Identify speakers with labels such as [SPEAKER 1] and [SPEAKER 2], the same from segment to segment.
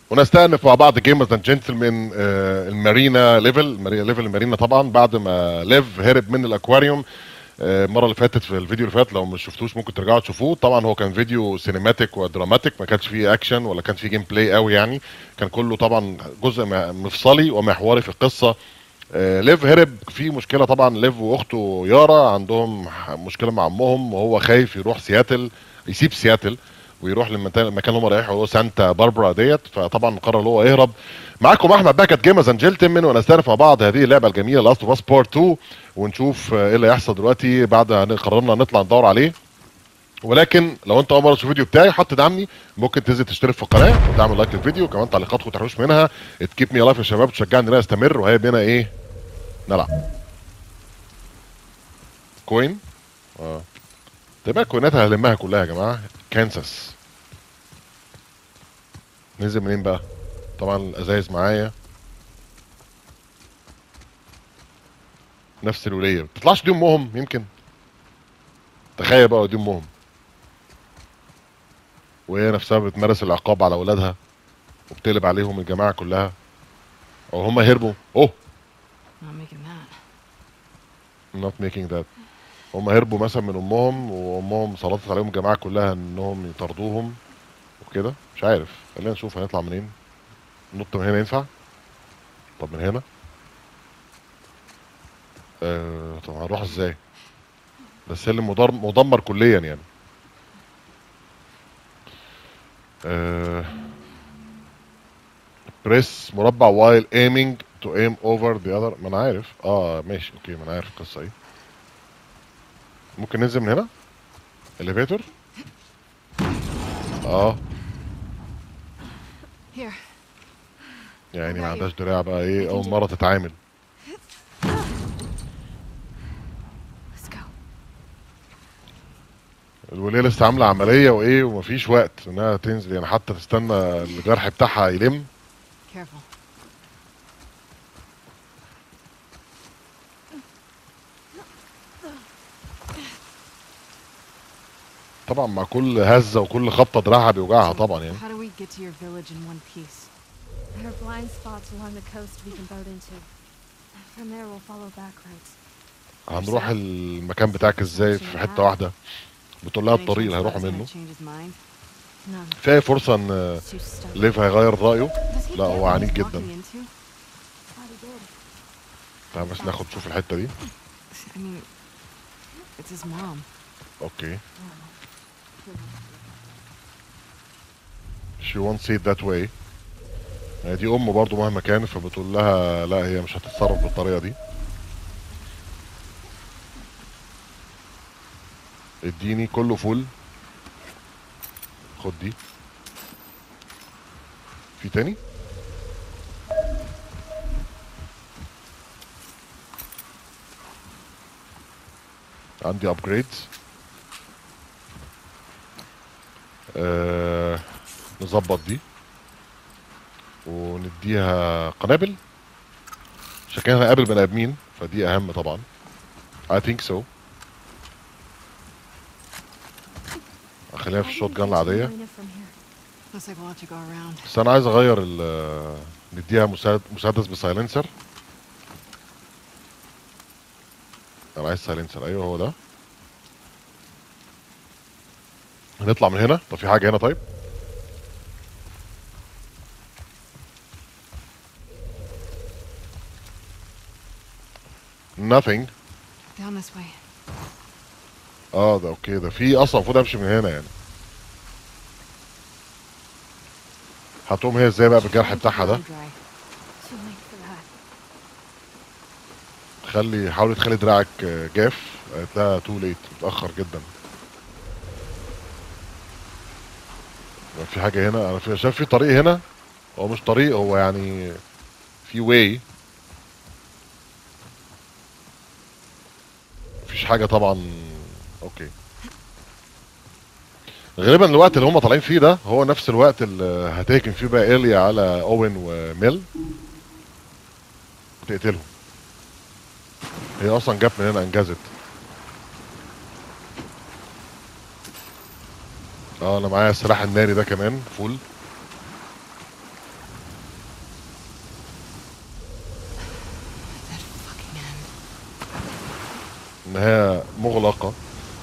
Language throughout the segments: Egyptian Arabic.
[SPEAKER 1] ونستأنف مع بعض جيمرز اند جنتلمان المارينا ليفل المارينا ليفل المارينا طبعا بعد ما ليف هرب من الاكواريوم آه، المره اللي فاتت في الفيديو اللي فات لو ما شفتوش ممكن ترجعوا تشوفوه طبعا هو كان فيديو سينماتيك ودراماتيك ما كانش فيه اكشن ولا كان فيه جيم بلاي قوي يعني كان كله طبعا جزء م- مفصلي ومحوري في القصه آه، ليف هرب في مشكله طبعا ليف واخته يارا عندهم ح- مشكله مع امهم وهو خايف يروح سياتل يسيب سياتل ويروح للمكان المكان اللي هم رايحوا هو سانتا باربرا ديت فطبعا قرر ان هو يهرب معاكم احمد باكت جيمرز اند جنتلمان ونستعرف مع بعض هذه اللعبه الجميله لاست اوف اس بارت 2 ونشوف آه، ايه اللي هيحصل دلوقتي بعد ما قررنا نطلع ندور عليه ولكن لو انت اول مره تشوف الفيديو بتاعي حط دعمني ممكن تنزل تشترك في القناه وتعمل لايك للفيديو كمان تعليقاتكم ما تحروش منها تكيب مي لايف يا شباب تشجعني ان انا استمر وهي بينا ايه نلعب كوين اه تبقى الكوينات هلمها كلها يا جماعه كانساس ننزل منين بقى طبعا الازايز معايا نفس الوليه ما بتطلعش دي امهم يمكن تخيل بقى دي امهم وهي نفسها بتمارس العقاب على اولادها وبتقلب عليهم الجماعه كلها او هم هربوا اوه
[SPEAKER 2] Not making that.
[SPEAKER 1] not making that هم هربوا مثلا من امهم وامهم سلطت عليهم الجماعه كلها انهم يطردوهم وكده مش عارف خلينا نشوف هنطلع منين نط من هنا ينفع طب من هنا آه طب هنروح ازاي ده السلم مدر- مدمر كليا يعني آه بريس مربع وايل aiming to aim over the other ما انا عارف اه ماشي اوكي ما انا عارف القصه ايه ممكن ننزل من هنا اليفيتور اه
[SPEAKER 2] Here.
[SPEAKER 1] يعني ما عندهاش دراع بقى ايه اول مره تتعامل
[SPEAKER 2] Let's go.
[SPEAKER 1] الوليه لسه عامله عمليه وايه ومفيش وقت انها تنزل يعني حتى تستنى الجرح بتاعها يلم
[SPEAKER 2] Careful.
[SPEAKER 1] طبعا مع كل هزه وكل خبطه دراعها بيوجعها طبعا يعني
[SPEAKER 2] How do we get to your village in one piece?
[SPEAKER 3] There are blind spots along the coast we can boat into. From there, we'll follow back roads.
[SPEAKER 1] هنروح المكان بتاعك ازاي في حته واحده بتقول لها
[SPEAKER 2] Any
[SPEAKER 1] الطريق اللي
[SPEAKER 2] chance
[SPEAKER 1] هيروحوا
[SPEAKER 2] Buzz might
[SPEAKER 1] منه
[SPEAKER 2] change his mind?
[SPEAKER 3] None.
[SPEAKER 1] في أي فرصه ان
[SPEAKER 3] It's too stubborn.
[SPEAKER 1] ليف هيغير رايه
[SPEAKER 2] Does he
[SPEAKER 1] لا
[SPEAKER 2] get
[SPEAKER 1] هو
[SPEAKER 2] what
[SPEAKER 1] عنيد
[SPEAKER 2] he's
[SPEAKER 1] جدا
[SPEAKER 2] walking into?
[SPEAKER 3] Thought he did.
[SPEAKER 1] تعال بس ناخد نشوف الحته دي
[SPEAKER 2] I mean, it's his mom.
[SPEAKER 1] اوكي she won't see it that way هي دي ام برضو مهما كان فبتقول لها لا هي مش هتتصرف بالطريقه دي اديني كله فل خد دي في تاني عندي ابجريدز آه نظبط دي ونديها قنابل عشان كده هنقابل بني ادمين فدي اهم طبعا I think so خلينا في
[SPEAKER 3] I
[SPEAKER 1] الشوت
[SPEAKER 3] didn't
[SPEAKER 1] جان
[SPEAKER 3] get to
[SPEAKER 1] العادية
[SPEAKER 3] Marina from here.
[SPEAKER 2] Looks like we'll have to go around.
[SPEAKER 1] بس انا عايز اغير ال نديها مساعد مسدس بسايلنسر انا عايز سايلنسر ايوه هو ده هنطلع من هنا طب في حاجة هنا طيب nothing
[SPEAKER 2] Down this way.
[SPEAKER 1] اه ده اوكي ده في اصلا المفروض امشي من هنا يعني هتقوم هي ازاي بقى بالجرح
[SPEAKER 2] Time to
[SPEAKER 1] بتاعها ده
[SPEAKER 2] blow dry.
[SPEAKER 3] Too late for that.
[SPEAKER 1] خلي حاولي تخلي دراعك آه، جاف قالت لها تو ليت متاخر جدا يبقى في حاجه هنا انا في شايف في طريق هنا هو مش طريق هو يعني في واي مفيش حاجه طبعا اوكي غالبا الوقت اللي هم طالعين فيه ده هو نفس الوقت اللي هتهجم فيه بقى ايليا على اوين وميل تقتلهم هي اصلا جت من هنا انجزت اه انا معايا السلاح الناري ده كمان فول انها مغلقه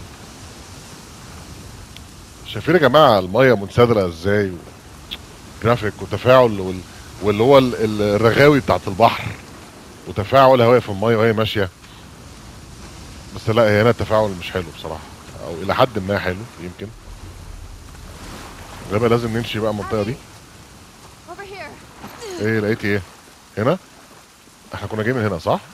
[SPEAKER 1] شايفين يا جماعه الميه منسدله ازاي جرافيك وتفاعل وال... واللي هو ال- ال- الرغاوي بتاعت البحر وتفاعل هواء في الميه وهي ماشيه بس لا هي هنا التفاعل مش حلو بصراحه او الى حد ما حلو يمكن يبقى لازم نمشي بقى المنطقه دي
[SPEAKER 3] Over here.
[SPEAKER 1] ايه لقيتي ايه هنا احنا كنا جايين من هنا صح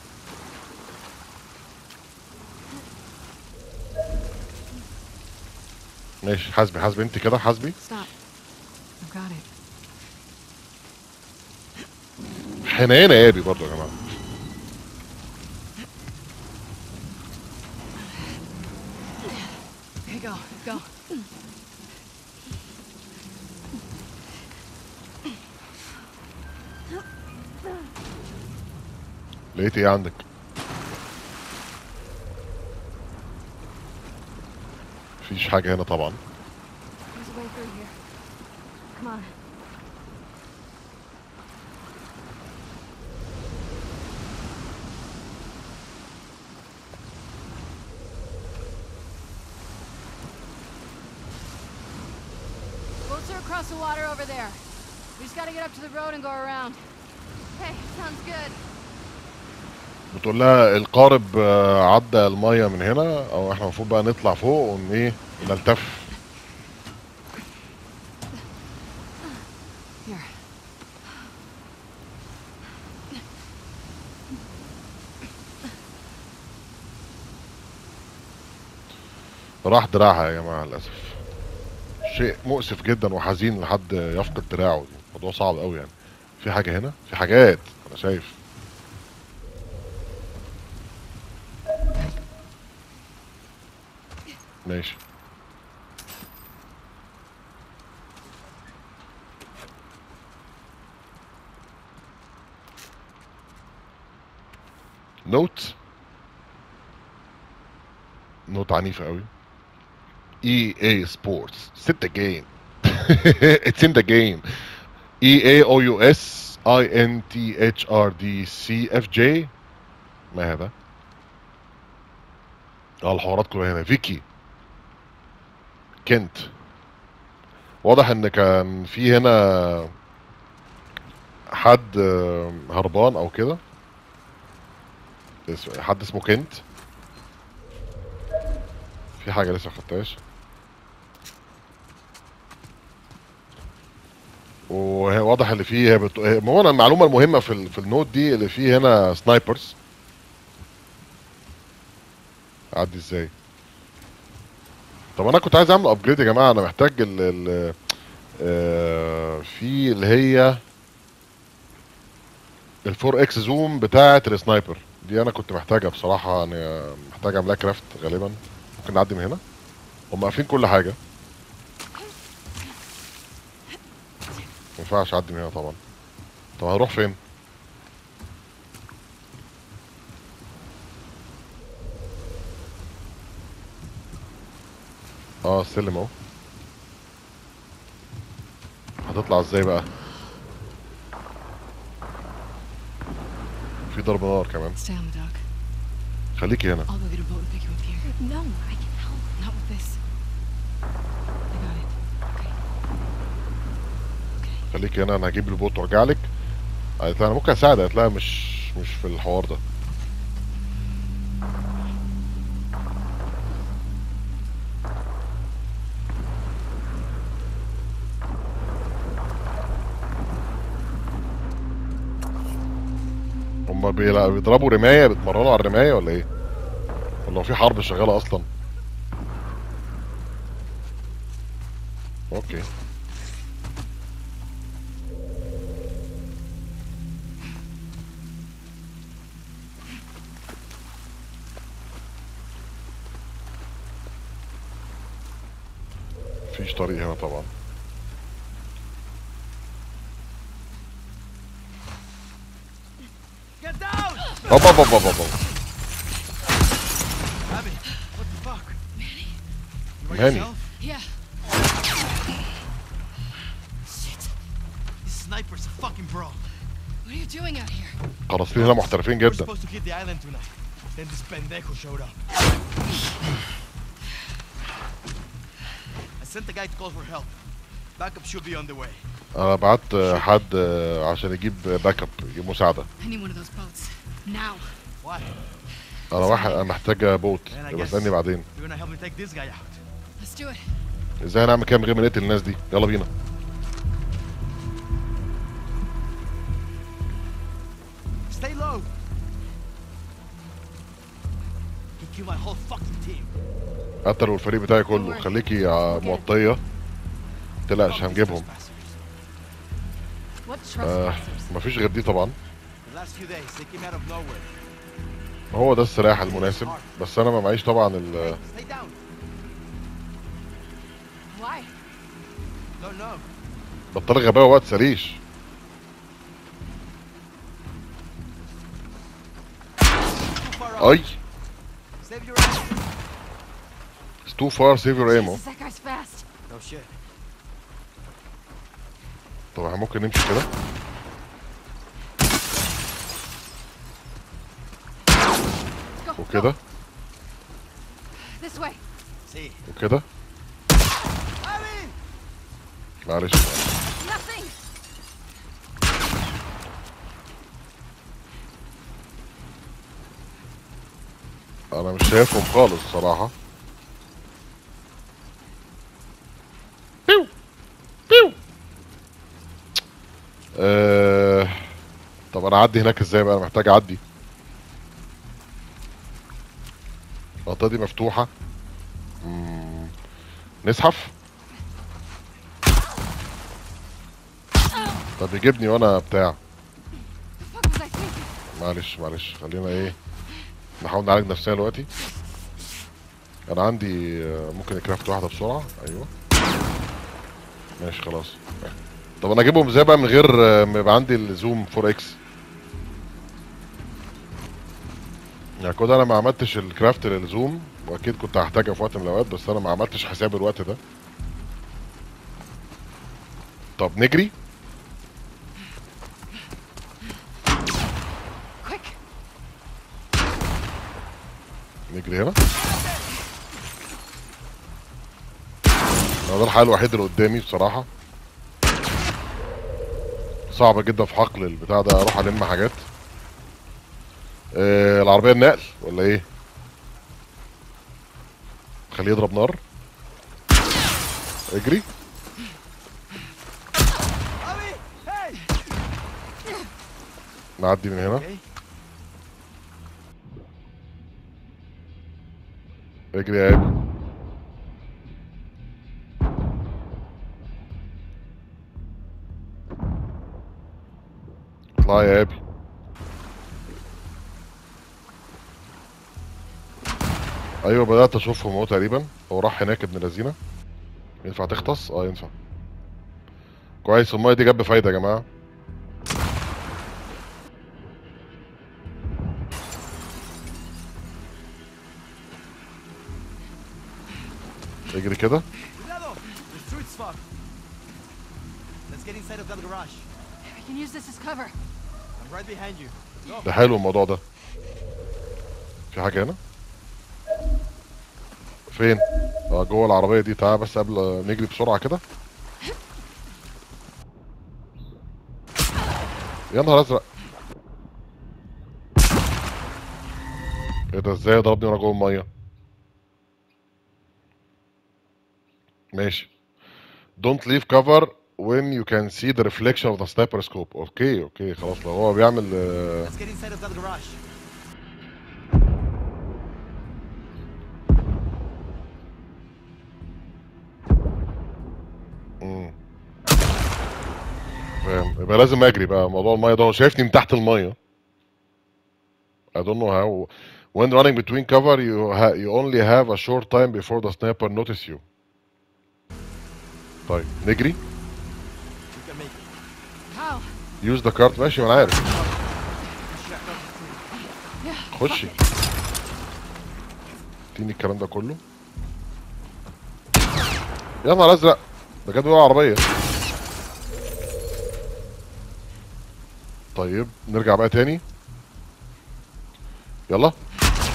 [SPEAKER 1] ماشي حاسبي حاسبي انت كده حاسبي
[SPEAKER 2] Stop. I've got it.
[SPEAKER 1] حنينه يا ابي برضه يا جماعه
[SPEAKER 2] Here you go. Go.
[SPEAKER 1] لقيت ايه عندك مفيش حاجه هنا طبعا
[SPEAKER 3] There's a way through here. Come on.
[SPEAKER 4] Boats are across the water over there. We just gotta get up to the road and go around.
[SPEAKER 3] Okay, sounds good.
[SPEAKER 1] بتقول لها القارب آه، عدى الميه من هنا او احنا المفروض بقى نطلع فوق ون ايه نلتف
[SPEAKER 2] Here.
[SPEAKER 1] راح دراعها يا جماعه للاسف شيء مؤسف جدا وحزين لحد يفقد دراعه دي موضوع صعب قوي يعني في حاجه هنا في حاجات انا شايف ماشي نوت نوت عنيفة قوي EA Sports set the game it's in the game EA OUS INTHRD CFJ ما هذا اه الحوارات كلها هنا فيكي كنت واضح ان كان في هنا حد آه، هربان او كده اس- حد اسمه كنت في حاجة لسه مخدتهاش وواضح اللي فيه هي بت... عموما المعلومة المهمة في ال... في النوت دي اللي فيه هنا سنايبرز اعدي ازاي طب انا كنت عايز اعمل ابجريد يا جماعة انا محتاج ال... ال... آه... في اللي هي الفور اكس زوم بتاعة السنايبر دي انا كنت محتاجها بصراحة انا محتاج اعملها كرافت غالبا ممكن نعدي من هنا هم قافلين كل حاجة ما ينفعش اعدي من هنا طبعا طب هنروح فين اه السلم اهو هتطلع ازاي بقى في ضرب نار كمان
[SPEAKER 2] Stay on the dock.
[SPEAKER 1] خليكي هنا
[SPEAKER 2] I'll go get a boat and pick you up here.
[SPEAKER 3] No, I can help.
[SPEAKER 2] Not with this. I got it. Okay. Okay.
[SPEAKER 1] خليكي هنا انا هجيب البوت وارجع لك قالت لها انا ممكن اساعد قالت لها مش مش في الحوار ده هما بيلا- بيضربوا رماية بيتمرنوا على الرماية ولا ايه؟ ولا هو في حرب شغالة أصلا؟ اوكي مفيش طريق هنا طبعا
[SPEAKER 5] Get down!
[SPEAKER 1] هوبا هوبا هوبا هوبا
[SPEAKER 5] Abby, what the fuck? Manny? You by
[SPEAKER 1] Manny.
[SPEAKER 5] yourself?
[SPEAKER 2] Yeah.
[SPEAKER 5] Shit. This sniper's a fucking bro.
[SPEAKER 2] What are you doing out here?
[SPEAKER 1] قراصين هنا محترفين
[SPEAKER 5] We're
[SPEAKER 1] جدا
[SPEAKER 5] supposed to hit the island tonight. Then this pendejo showed up. I sent the guy to call for help. Backup should be on the way.
[SPEAKER 1] انا بعت آه، حد آه، عشان يجيب باك اب يجيب مساعده
[SPEAKER 4] I need one of those boats. Now.
[SPEAKER 5] Why?
[SPEAKER 1] انا واحد انا محتاج بوت
[SPEAKER 5] Man, I
[SPEAKER 1] يبقى
[SPEAKER 5] guess
[SPEAKER 1] استني بعدين
[SPEAKER 5] you're gonna help me take this guy out.
[SPEAKER 4] Let's do it.
[SPEAKER 1] ازاي هنعمل كده من غير ما نقتل الناس دي يلا بينا
[SPEAKER 5] Stay low. He killed my whole fucking team.
[SPEAKER 1] قتلوا الفريق بتاعي كله خليكي آه، موطيه متقلقش
[SPEAKER 5] Fuck these
[SPEAKER 1] هنجيبهم
[SPEAKER 5] trespassers.
[SPEAKER 3] What
[SPEAKER 1] آه
[SPEAKER 3] trespassers?
[SPEAKER 1] مفيش غير دي طبعا
[SPEAKER 5] The last few days, they came out of nowhere.
[SPEAKER 1] هو ده السلاح المناسب بس انا ما معيش طبعا ال
[SPEAKER 5] Stay down.
[SPEAKER 4] Why?
[SPEAKER 5] Don't know.
[SPEAKER 1] بطل غباوه وقت سليش
[SPEAKER 5] Too far off.
[SPEAKER 1] اي
[SPEAKER 5] Save your ass.
[SPEAKER 1] It's too far save your ammo
[SPEAKER 3] Jesus, that guy's fast.
[SPEAKER 5] No shit.
[SPEAKER 1] طب احنا ممكن نمشي كده
[SPEAKER 4] Let's go.
[SPEAKER 1] وكده
[SPEAKER 4] Go. This way.
[SPEAKER 5] See.
[SPEAKER 1] وكده
[SPEAKER 5] Abby!
[SPEAKER 1] معلش
[SPEAKER 4] Nothing.
[SPEAKER 1] انا مش شايفهم خالص صراحه بيو بيو آه... طب انا اعدي هناك ازاي بقى انا محتاج اعدي المنطقه دي مفتوحه مم. نزحف طب يجيبني وانا بتاع
[SPEAKER 4] The fuck was I thinking?
[SPEAKER 1] معلش معلش خلينا ايه نحاول نعالج نفسنا دلوقتي انا عندي آه، ممكن اكرافت واحده بسرعه ايوه ماشي خلاص طب انا اجيبهم ازاي بقى من غير آه، ما يبقى عندي الزوم 4 اكس يعني كده انا ما عملتش الكرافت للزوم واكيد كنت هحتاجها في وقت من الاوقات بس انا ما عملتش حساب الوقت ده طب نجري
[SPEAKER 4] Quick.
[SPEAKER 1] نجري هنا هو ده الحل الوحيد اللي قدامي بصراحة صعب جدا في حقل البتاع ده اروح الم حاجات آه العربية النقل ولا ايه خليه يضرب نار اجري
[SPEAKER 5] Abby! Hey!
[SPEAKER 1] نعدي من هنا
[SPEAKER 5] Okay.
[SPEAKER 1] اجري يا ابني اطلع يا ابي ايوه بدات اشوفهم اهو تقريبا هو راح هناك ابن اللذينه ينفع تغطس اه ينفع كويس المايه دي جاب فايده يا جماعه اجري كده
[SPEAKER 5] Cuidado! The street's fucked. Let's get inside of that garage.
[SPEAKER 4] I can use this as cover.
[SPEAKER 5] I'm right behind you. Go.
[SPEAKER 1] ده حلو الموضوع ده في حاجة هنا فين اه جوه العربية دي تعال بس قبل نجري بسرعة كده يا نهار ازرق ايه ده ازاي ضربني وانا جوه المية ماشي don't leave cover when you can see the reflection of the sniper scope اوكي اوكي خلاص لو هو بيعمل آه،
[SPEAKER 5] Let's get inside of that garage.
[SPEAKER 1] مم. فاهم يبقى لازم اجري بقى موضوع الميه ده هو شايفني من تحت الميه I don't know how when running between cover you ha you only have a short time before the sniper notice you طيب نجري
[SPEAKER 5] We can make it.
[SPEAKER 4] How?
[SPEAKER 1] use the cart ماشي ما انا عارف
[SPEAKER 5] Check out the street.
[SPEAKER 4] Yeah.
[SPEAKER 1] خشي
[SPEAKER 4] fuck it.
[SPEAKER 1] اديني الكلام ده كله يا نهار ازرق ده جاب جوه العربيه طيب نرجع بقى تاني يلا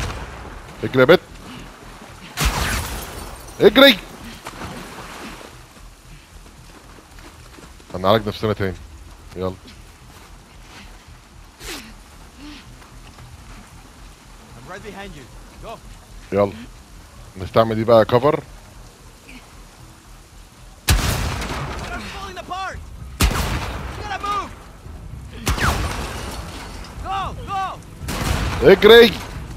[SPEAKER 1] اجري يا بت اجري هنعالج نفسنا تاني يلا
[SPEAKER 5] I'm right behind you. Go.
[SPEAKER 1] يلا نستعمل دي بقى كفر
[SPEAKER 5] I'm falling apart. You gotta move. Go, go.
[SPEAKER 1] اجري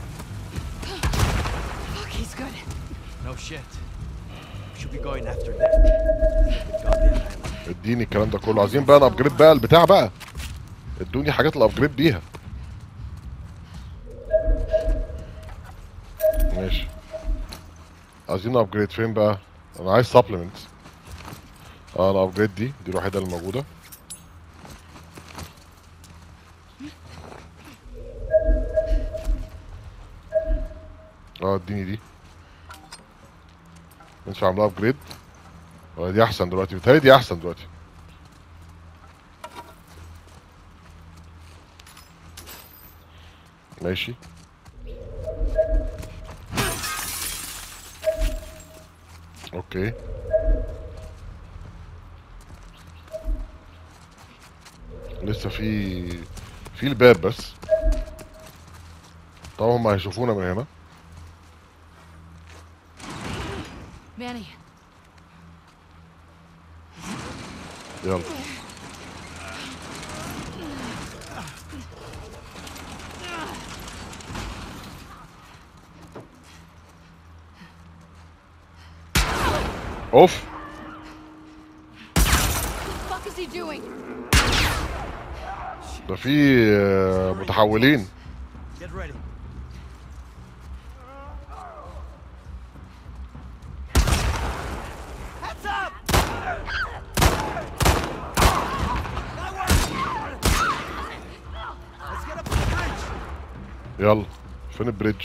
[SPEAKER 2] Fuck, he's good.
[SPEAKER 5] No shit. We should be going after them. The goddamn island.
[SPEAKER 1] اديني الكلام ده كله عايزين بقى نابجريد بقى البتاع بقى ادوني حاجات الابجريد بيها ماشي عايزين ابجريد فين بقى انا عايز سبلمنتس اه الابجريد دي دي الوحيده اللي موجوده اه اديني دي ينفع اعملها ابجريد ولا دي احسن دلوقتي بتهيألي دي احسن دلوقتي ماشي اوكي لسه في في الباب بس طبعا هم هيشوفونا من هنا
[SPEAKER 4] Manny,
[SPEAKER 1] يلا اوف
[SPEAKER 4] what the fuck is he doing?
[SPEAKER 1] ده في آه، متحولين
[SPEAKER 5] Get ready. Heads up! That worked! Let's get up to the bridge.
[SPEAKER 1] يلا فين البريدج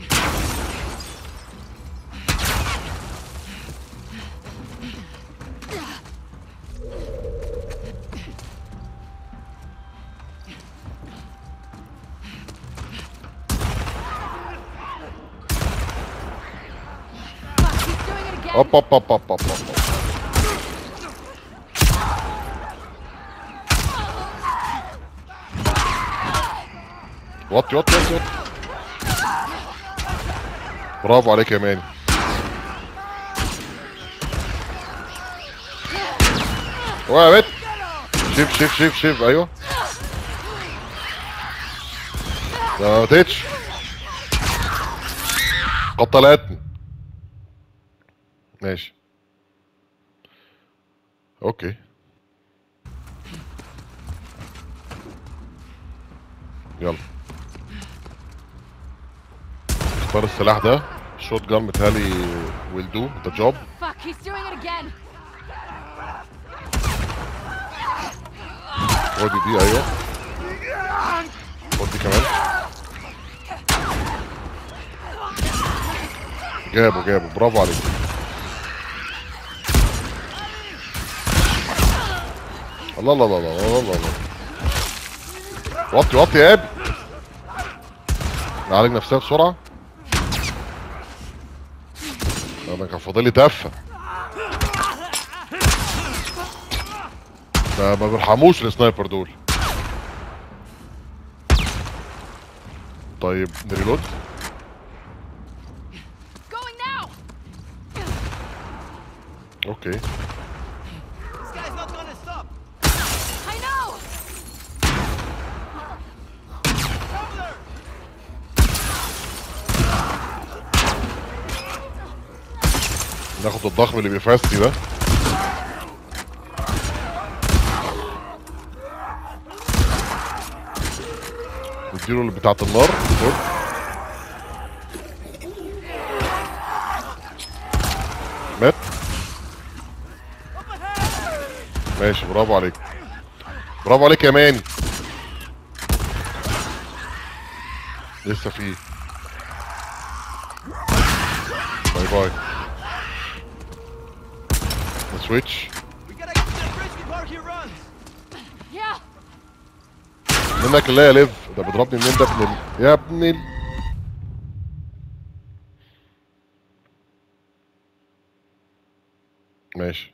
[SPEAKER 4] Fuck, he's doing it again.
[SPEAKER 1] اوب اوب اوب اوب اوب اوب وطي وطي وطي وطي برافو عليك يا ماني اوعى يا بت شيف شيف شيف شيف ايوه ما ماتتش قتلتني ماشي اوكي يلا اختار السلاح ده الشوت جان متهيألي ويل دو ذا جوب
[SPEAKER 4] Fuck, he's doing it again.
[SPEAKER 1] خدي دي ايوه خد دي كمان جابه جابه برافو عليك الله الله الله الله الله الله الله وطي وطي يا ابني نعالج نفسنا بسرعة انا كان فاضل لي تفة ده ما بيرحموش السنايبر دول طيب نريلود
[SPEAKER 4] Going now.
[SPEAKER 1] اوكي
[SPEAKER 5] This guy's not gonna stop.
[SPEAKER 4] I know.
[SPEAKER 5] Over there!
[SPEAKER 1] ناخد الضخم اللي بيفاستي ده نديله اللي بتاعت النار خد مات ماشي برافو عليك برافو عليك يا ماني لسه فيه باي باي سويتش
[SPEAKER 5] We gotta get to the bridge before he runs.
[SPEAKER 4] Yeah.
[SPEAKER 1] منك لا يا ليف ده بيضربني منين ده ابن ال... يا ابن ال... ماشي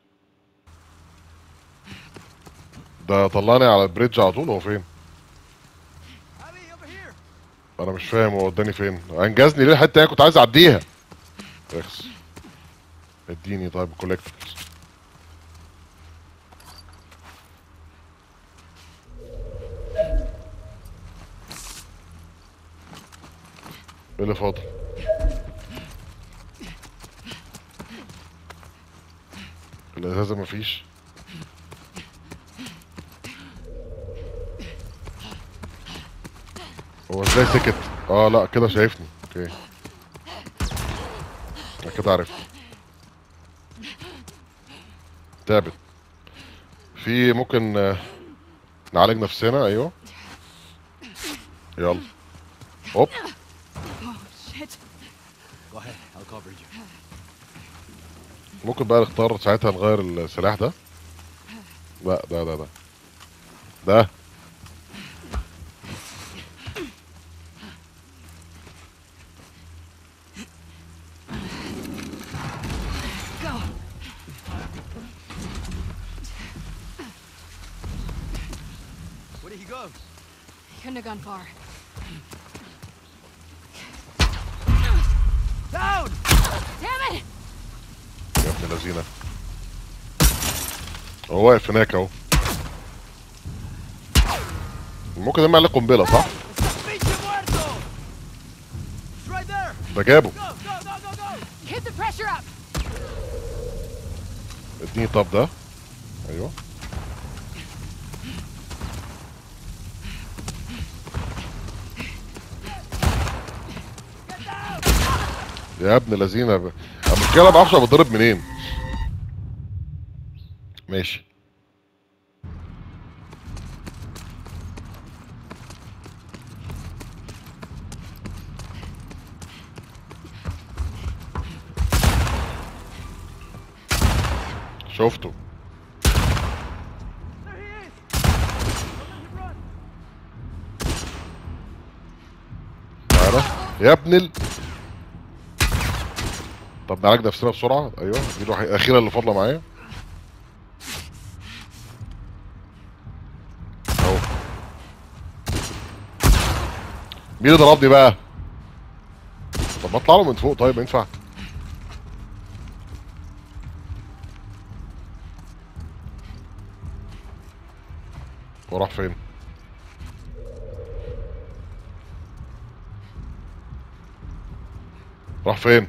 [SPEAKER 1] ده طلعني على البريدج على طول هو فين
[SPEAKER 5] Abby, over here.
[SPEAKER 1] انا مش فاهم هو وداني فين انجزني ليه الحته اللي كنت عايز اعديها اخس اديني طيب كولكتبلز ايه اللي فاضل الازازه مفيش هو ازاي سكت اه لا كده شايفني اوكي انا كده عرفت تعبت في ممكن آه، نعالج نفسنا ايوه يلا هوب
[SPEAKER 2] Shit.
[SPEAKER 5] Go ahead. I'll cover you.
[SPEAKER 1] ممكن بقى نختار ساعتها نغير السلاح ده لا ده ده ده ده
[SPEAKER 2] Go.
[SPEAKER 5] Where did he go?
[SPEAKER 4] Couldn't have gone far.
[SPEAKER 5] Down!
[SPEAKER 4] Damn it!
[SPEAKER 1] يا ابن اللذينه هو واقف هناك اهو ممكن نعمل عليه قنبله صح؟
[SPEAKER 5] Pinche muerto! It's right there!
[SPEAKER 1] ده جابه
[SPEAKER 5] Go, go, go, go, go!
[SPEAKER 4] Keep the pressure up!
[SPEAKER 1] اديني طب ده ايوه يا ابن الذين ب... المشكله ما اعرفش أنا بتضرب منين ماشي شفته
[SPEAKER 5] There he is! Don't let him run!
[SPEAKER 1] تعالى يا ابن ال طب نعالج نفسنا بسرعه ايوه دي الوحيده الاخيره اللي فاضله معايا اهو مين اللي ضربني بقى طب ما اطلع له من فوق طيب ينفع هو راح فين راح فين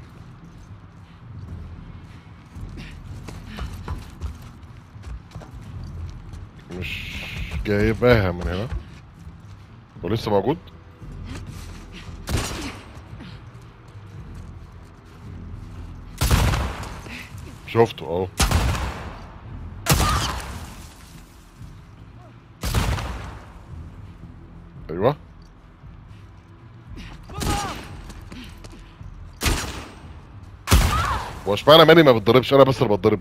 [SPEAKER 1] مش جايباها من هنا هو لسه موجود شفته اهو ايوه هو اشمعنى ماني ما بتضربش انا بس اللي بتضرب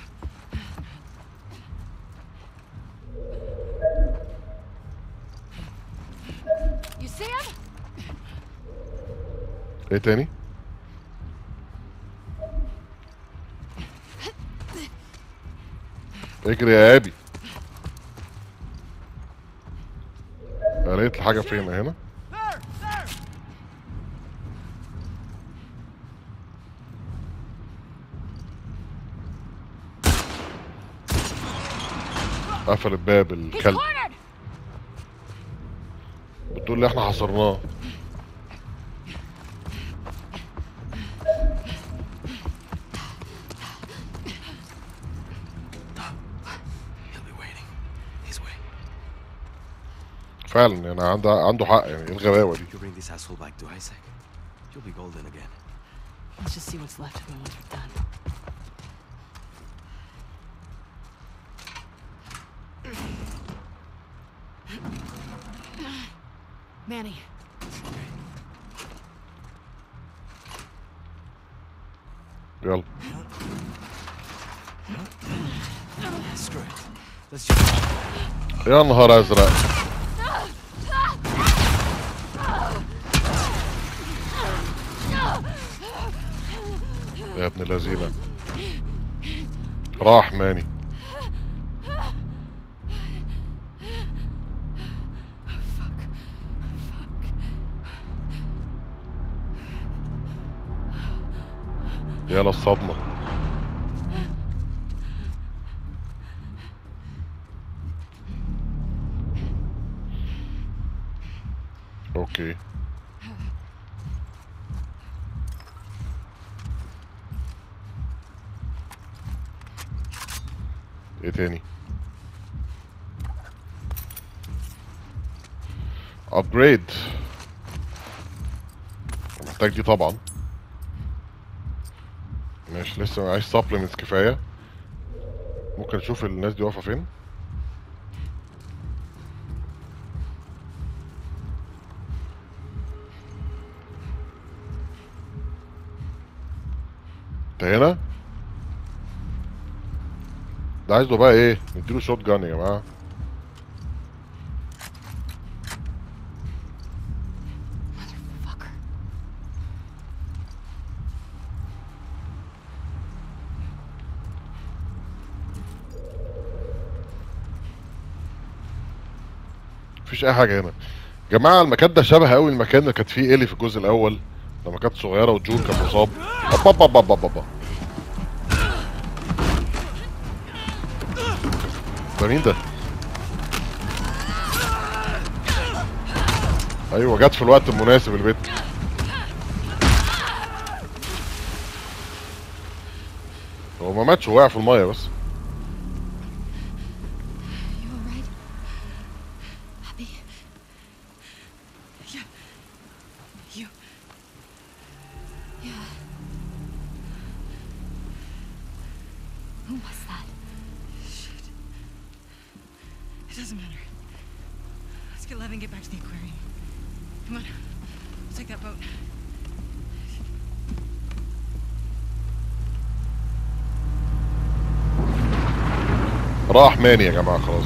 [SPEAKER 4] You see him?
[SPEAKER 1] ايه تاني اجري يا ابي أنا لقيت الحاجة فين هنا
[SPEAKER 5] There! There!
[SPEAKER 1] قفل الباب
[SPEAKER 4] He's
[SPEAKER 1] الكلب
[SPEAKER 4] cornered!
[SPEAKER 1] بتقول لي احنا حصرناه
[SPEAKER 5] He'll be waiting. His way.
[SPEAKER 1] فعلا يعني عنده عنده حق يعني ايه الغباوة دي
[SPEAKER 5] You bring this asshole back to Isaac. You'll be golden again.
[SPEAKER 2] Let's just see what's left of him once we're done. Manny,
[SPEAKER 1] يلا
[SPEAKER 5] Screw it. Let's just.
[SPEAKER 1] يا نهار ازرق يا ابن اللذينه راح ماني يلا الصدمة اوكي ايه تاني ابجريد محتاج دي طبعا ماشي لسه معيش سبلمنتس كفايه ممكن اشوف الناس دي واقفه فين انت هنا ده عايزه بقى ايه نديله شوت جان يا جماعه
[SPEAKER 2] Motherfucker.
[SPEAKER 1] مفيش اي حاجه هنا يا جماعه المكان ده شبه قوي المكان اللي كانت فيه الي في الجزء الاول لما كانت صغيره وجون كان مصاب أبا أبا أبا أبا أبا. ده مين ده ايوه جت في الوقت المناسب البيت هو ما ماتش هو وقع في الميه بس
[SPEAKER 2] You alright? Abby? Yeah. You. Yeah. Who was that? Shit. It doesn't matter. Let's get Lev and get back to the aquarium. Come on. Let's take that boat.
[SPEAKER 1] راح ماني يا جماعه خلاص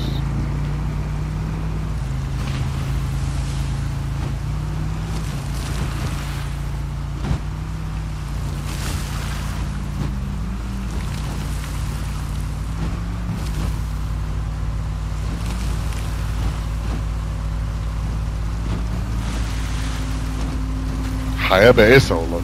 [SPEAKER 1] حياه بائسه والله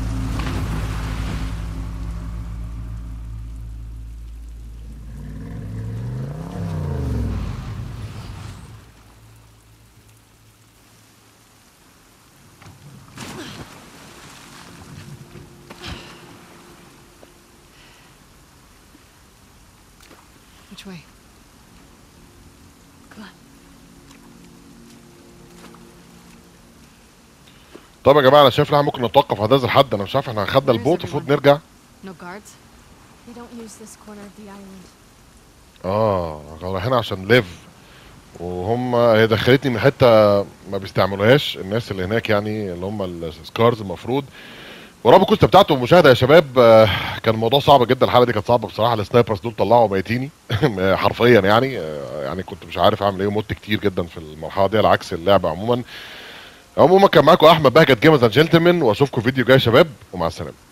[SPEAKER 2] Which way? Come on.
[SPEAKER 1] طب يا جماعه انا شايف ان احنا ممكن نتوقف عند هذا الحد انا مش عارف احنا خدنا
[SPEAKER 3] Where's
[SPEAKER 1] البوت المفروض
[SPEAKER 3] everyone?
[SPEAKER 1] نرجع
[SPEAKER 3] No guards? They don't use this corner of the island.
[SPEAKER 1] اه رايحين عشان ليف وهم هي دخلتني من حته ما بيستعملوهاش الناس اللي هناك يعني اللي هم السكارز المفروض ورب كنت استمتعتوا بالمشاهده يا شباب آه، كان الموضوع صعب جدا الحلقه دي كانت صعبه بصراحه السنايبرز دول طلعوا ميتيني حرفيا يعني آه، يعني كنت مش عارف اعمل ايه ومت كتير جدا في المرحله دي على عكس اللعبه عموما عموما كان معاكم احمد بهجت جيمرز اند جنتلمان واشوفكم فيديو جاي يا شباب ومع السلامه